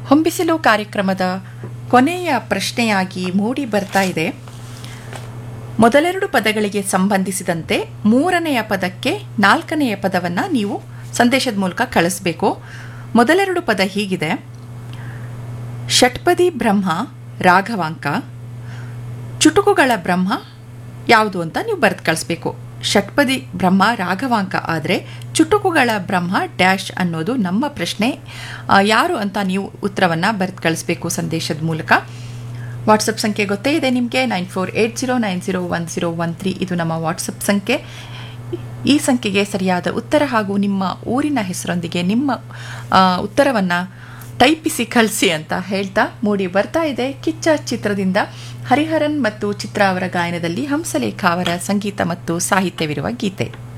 ಹೊಂಬಿಸಿಲು ಕಾರ್ಯಕ್ರಮದ ಕೊನೆಯ ಪ್ರಶ್ನೆಯಾಗಿ ಮೂಡಿ ಬರ್ತಾ ಇದೆ ಮೊದಲೆರಡು ಪದಗಳಿಗೆ ಸಂಬಂಧಿಸಿದಂತೆ ಮೂರನೆಯ ಪದಕ್ಕೆ ನಾಲ್ಕನೆಯ ಪದವನ್ನು ನೀವು ಸಂದೇಶದ ಮೂಲಕ ಕಳಿಸ್ಬೇಕು ಮೊದಲೆರಡು ಪದ ಹೀಗಿದೆ ಷಟ್ಪದಿ ಬ್ರಹ್ಮ ರಾಘವಾಂಕ ಚುಟುಕುಗಳ ಬ್ರಹ್ಮ ಯಾವುದು ಅಂತ ನೀವು ಬರೆದು ಕಳಿಸ್ಬೇಕು ಷಟ್ಪದಿ ಬ್ರಹ್ಮ ರಾಘವಾಂಕ ಆದರೆ ಚುಟುಕುಗಳ ಬ್ರಹ್ಮ ಡ್ಯಾಶ್ ಅನ್ನೋದು ನಮ್ಮ ಪ್ರಶ್ನೆ ಆ, ಯಾರು ಅಂತ ನೀವು ಉತ್ತರವನ್ನು ಬರೆದು ಕಳಿಸ್ಬೇಕು ಸಂದೇಶದ ಮೂಲಕ ವಾಟ್ಸಪ್ ಸಂಖ್ಯೆ ಗೊತ್ತೇ ಇದೆ ನಿಮಗೆ nine four eight zero nine zero one zero one three ಇದು ನಮ್ಮ ವಾಟ್ಸಪ್ ಸಂಖ್ಯೆ ಈ ಸಂಖ್ಯೆಗೆ ಸರಿಯಾದ ಉತ್ತರ ಹಾಗೂ ನಿಮ್ಮ ಊರಿನ ಹೆಸರೊಂದಿಗೆ ನಿಮ್ಮ ಉತ್ತರವನ್ನು ಟೈಪಿಸಿ ಕಳಿಸಿ ಅಂತ ಹೇಳ್ತಾ ಮೂಡಿ ಬರ್ತಾ ಇದೆ ಕಿಚ್ಚ ಚಿತ್ರದಿಂದ ಹರಿಹರನ್ ಮತ್ತು ಚಿತ್ರ ಅವರ ಗಾಯನದಲ್ಲಿ ಹಂಸಲೇಖ ಅವರ ಸಂಗೀತ ಮತ್ತು ಸಾಹಿತ್ಯವಿರುವ ಗೀತೆ